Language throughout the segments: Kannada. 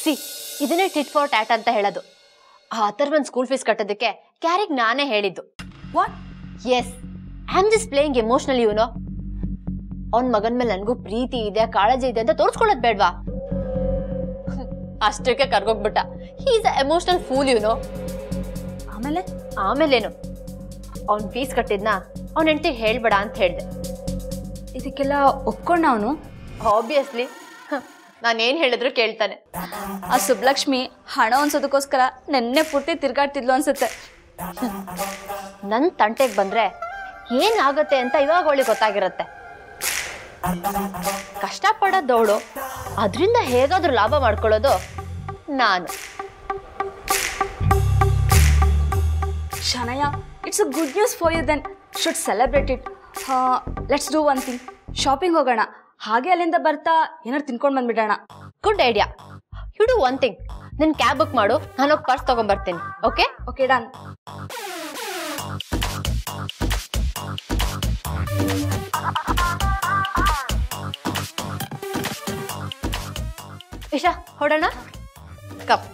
ಸಿ ಇದನ್ನೇ ಟಿಟ್ ಫಾರ್ ಟ್ಯಾಟ್ ಅಂತ ಹೇಳೋದು ಆ ಅಥರ್ವನ್ ಸ್ಕೂಲ್ ಫೀಸ್ ಕಟ್ಟೋದಕ್ಕೆ ಕ್ಯಾರಿಗೆ ನಾನೇ ಹೇಳಿದ್ದು what yes I am just playing emotional ಇವನೋ ಅವನ್ ಮಗನ್ ಮೇಲೆ ನನಗೂ ಪ್ರೀತಿ ಇದೆ ಕಾಳಜಿ ಇದೆ ಅಂತ ತೋರ್ಸ್ಕೊಳ್ಳೋದ್ ಬೇಡ್ವಾ ಅಷ್ಟಕ್ಕೆ ಕರ್ಗೋಗ್ಬಿಟ್ಟ ಈಸ್ ಅ ಎಮೋಷನಲ್ ಫೂಲ್ ಇವನು ಆಮೇಲೆ ಆಮೇಲೇನು ಅವ್ನ್ ಫೀಸ್ ಕಟ್ಟಿದ್ನ ಅವ್ನ ಹೆಂಡತಿ ಹೇಳ್ಬೇಡ ಅಂತ ಹೇಳ್ದೆ ಇದಕ್ಕೆಲ್ಲ ಒಪ್ಕೊಂಡ ಅವನು ಆಬ್ವಿಯಸ್ಲಿ ನಾನೇನ್ ಹೇಳಿದ್ರು ಕೇಳ್ತಾನೆ ಆ ಸುಬ್ಲಕ್ಷ್ಮಿ ಹಣ ಅನ್ಸೋದಕ್ಕೋಸ್ಕರ ನೆನ್ನೆ ಪೂರ್ತಿ ತಿರ್ಗಾಡ್ತಿದ್ಲು ಅನ್ಸುತ್ತೆ ನನ್ ತಂಟೆಗೆ ಬಂದ್ರೆ ಏನಾಗತ್ತೆ ಅಂತ ಇವಾಗ ಅವಳಿಗೆ ಗೊತ್ತಾಗಿರತ್ತೆ ಕಷ್ಟಪಡೋದವಳು ಅದರಿಂದ ಹೇಗಾದ್ರೂ ಲಾಭ ಮಾಡ್ಕೊಳ್ಳೋದು ನಾನು Shanaya it's a good news for you then should celebrate it let's do one thing shopping ಹೋಗೋಣ ಹಾಗೆ ಅಲ್ಲಿಂದ ಬರ್ತಾ ಏನಾರು ತಿನ್ಕೊಂಡು ಬಂದ್ಬಿಡೋಣ good idea you do one thing ನಿನ್ ಕ್ಯಾಬ್ ಬುಕ್ ಮಾಡು ನಾನು ಹೋಗಿ ಪರ್ಸ್ ತಗೊಂಡ್ಬರ್ತೀನಿ ಓಕೆ ಓಕೆ ಡನ್ ಇಶಾ ಹೊಡೋಣ ಕಪ್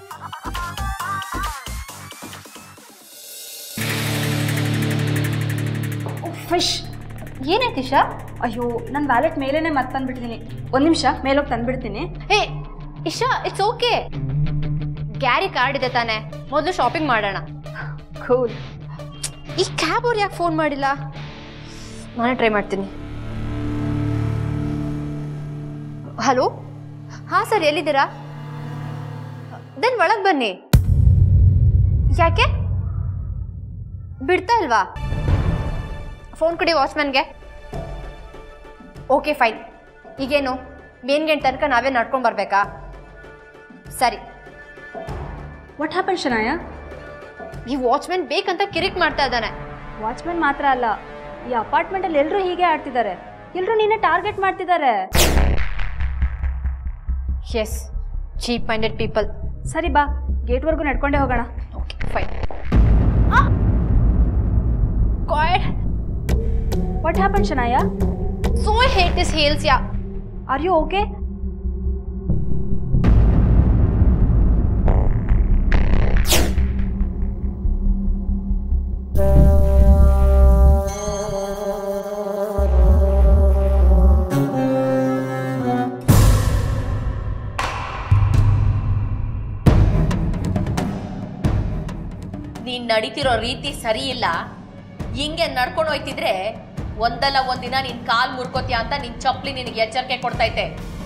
ಫಿಶ್ ಏನಾಯ್ತು ಇಶಾ ಅಯ್ಯೋ ನನ್ನ ವ್ಯಾಲೆಟ್ ಮೇಲೇನೆ ಮತ್ತೆ ತಂದ್ಬಿಟ್ಟಿದ್ದೀನಿ ಒಂದು ನಿಮಿಷ ಮೇಲೋಗಿ ತಂದ್ಬಿಡ್ತೀನಿ ಹೇ ಇಶಾ ಇಟ್ಸ್ ಓಕೆ ಗ್ಯಾರಿ ಕಾರ್ಡ್ ಇದೆ ತಾನೆ ಮೊದಲು ಶಾಪಿಂಗ್ ಮಾಡೋಣ ಕೂಲ್ ಈ ಕ್ಯಾಬ್ ಅವ್ರು ಯಾಕೆ ಫೋನ್ ಮಾಡಿಲ್ಲ ನಾನೇ ಟ್ರೈ ಮಾಡ್ತೀನಿ ಹಲೋ ಹಾಂ ಸರ್ ಎಲ್ಲಿದ್ದೀರಾ ದೆನ್ ಒಳಗೆ ಬನ್ನಿ ಯಾಕೆ ಬಿಡ್ತಾ ಇಲ್ವಾ ಫೋನ್ ಕೊಡಿ ವಾಚ್ಮ್ಯಾನ್ಗೆ ಓಕೆ ಫೈನ್ ಈಗೇನು ಮೇನ್ ಗೇಟ್ ತನಕ ನಾವೇ ನಡ್ಕೊಂಡು ಬರ್ಬೇಕಾ ಸರಿ ವಾಟ್ ಹ್ಯಾಪನ್ ಶನಾಯ ಈ ವಾಚ್ಮ್ಯಾನ್ ಬೇಕಂತ ಕಿರಿಕ್ ಮಾಡ್ತಾ ಇದ್ದಾನೆ ವಾಚ್ಮನ್ ಮಾತ್ರ ಅಲ್ಲ ಈ ಅಪಾರ್ಟ್ಮೆಂಟಲ್ಲಿ ಎಲ್ಲರೂ ಹೀಗೆ ಆಡ್ತಿದ್ದಾರೆ ಎಲ್ಲರೂ ನಿನ್ನೆ ಟಾರ್ಗೆಟ್ ಮಾಡ್ತಿದ್ದಾರೆ ಎಸ್ ಚೀಪ್ ಮೈಂಡೆಡ್ ಪೀಪಲ್ ಸರಿ ಬಾ ಗೇಟ್ವರೆಗೂ ನಡ್ಕೊಂಡೇ ಹೋಗೋಣ okay fine god what happen Shanaya so hate this heels yeah are you okay ನೀನ್ ನಡೀತಿರೋ ರೀತಿ ಸರಿ ಇಲ್ಲ ಹಿಂಗೆ ನಡ್ಕೊಂಡು ಹೋಯ್ತಿದ್ರೆ ಒಂದಲ್ಲ ಒಂದಿನ ನಿನ್ ಕಾಲ್ ಮುರ್ಕೋತೀಯ ಅಂತ ನಿನ್ ಚಪ್ಲಿ ನಿನಗೆ ಎಚ್ಚರಿಕೆ ಕೊಡ್ತೈತೆ